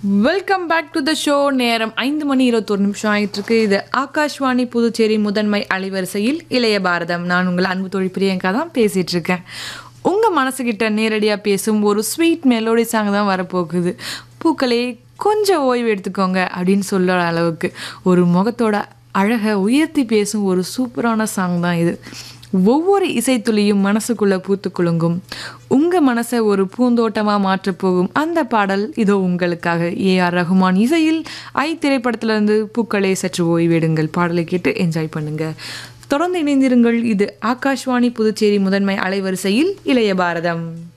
welcome back to the show நேரம் ஐந்து மணி இருபத்தொரு நிமிஷம் ஆயிட்டு இருக்கு இது ஆகாஷ்வாணி புதுச்சேரி முதன்மை அலைவரிசையில் இளைய பாரதம் நான் உங்கள் அன்பு தோழி பிரியங்கா தான் பேசிட்டு இருக்கேன் உங்கள் மனசுக்கிட்ட நேரடியாக பேசும் ஒரு ஸ்வீட் மெலோடி சாங் தான் வரப்போகுது பூக்களே கொஞ்சம் ஓய்வு எடுத்துக்கோங்க அப்படின்னு சொல்லுற அளவுக்கு ஒரு முகத்தோட அழகை உயர்த்தி பேசும் ஒரு சூப்பரான சாங் தான் இது ஒவ்வொரு இசைத்துளியும் மனசுக்குள்ள பூத்து குலுங்கும் உங்க மனசை ஒரு பூந்தோட்டமா மாற்றப் போகும் அந்த பாடல் இதோ உங்களுக்காக ஏ ஆர் ரகுமான் இசையில் ஐ திரைப்படத்திலிருந்து பூக்களே சற்று ஓய்வெடுங்கள் பாடலை கேட்டு என்ஜாய் பண்ணுங்க தொடர்ந்து இணைந்திருங்கள் இது ஆகாஷ்வாணி புதுச்சேரி முதன்மை அலைவரிசையில் இளைய பாரதம்